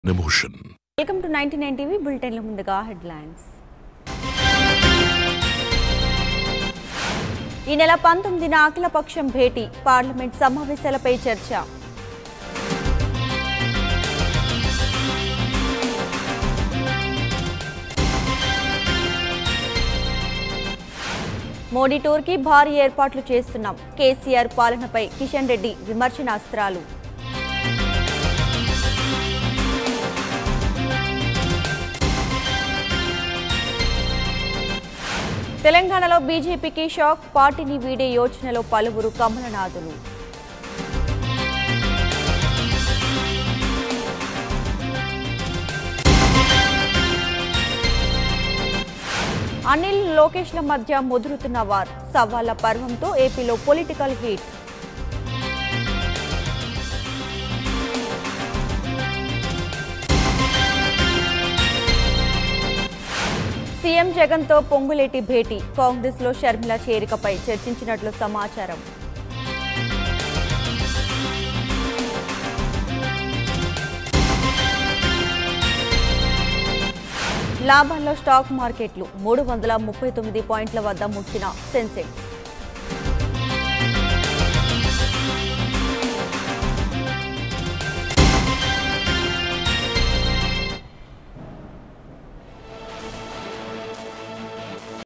emotion. Welcome to ninety nine TV బులెటిన్ల ముందుగా headlines ఈ నెల పంతొమ్మిదిన అఖిలపక్షం భేటీ పార్లమెంట్ సమావేశాలపై చర్చ మోడీ టూర్కి భారీ ఏర్పాట్లు చేస్తున్నాం కేసీఆర్ పాలనపై కిషన్ రెడ్డి విమర్శనాస్త్రాలు తెలంగాణలో బీజేపీకి షాక్ పార్టీని వీడే యోచనలో పలువురు కమలనాథులు అనిల్ లోకేష్ల మధ్య ముదురుతున్న వార్ సవాళ్ల పర్వంతో ఏపీలో పొలిటికల్ హీట్ సీఎం జగన్తో పొంగులేటి భేటీ కాంగ్రెస్లో షర్మిల చేరికపై చర్చించినట్లు సమాచారం లాభాల్లో స్టాక్ మార్కెట్లు మూడు వందల ముప్పై తొమ్మిది పాయింట్ల వద్ద ముగిసిన సెన్సెక్స్